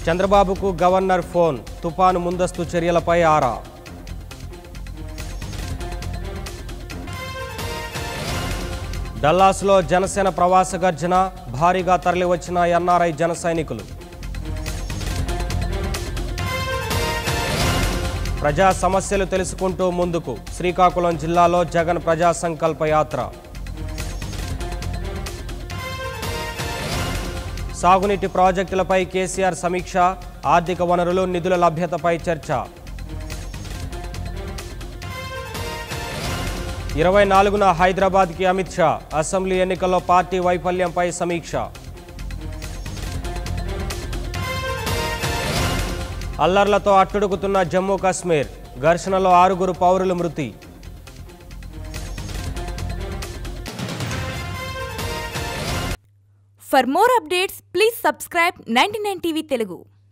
చంద్రబాబుకు governor phone తుపాను ముందస్తు చర్యలపై ఆరా డల్లాస్లో జనసేన ప్రవాస గర్జన భారీగా తరలివచ్చిన ఎన్ఆర్ఐ జన సైనికులు ప్రజా సమస్యలు తెలుసుకుంటూ ముందుకు శ్రీకాకుళం జిల్లాలో జగన్ ప్రజా సంకల్ప యాత్ర సాగునీటి ప్రాజెక్టులపై కేసీఆర్ సమీక్ష ఆర్థిక వనరులు నిధుల లభ్యతపై చర్చ ఇరవై నాలుగున హైదరాబాద్కి అమిత్ షా అసెంబ్లీ ఎన్నికల్లో పార్టీ వైఫల్యంపై సమీక్ష అల్లర్లతో అట్టుడుకుతున్న జమ్మూ కాశ్మీర్ ఘర్షణలో ఆరుగురు పౌరులు మృతి For more updates, please subscribe 99 TV Telugu.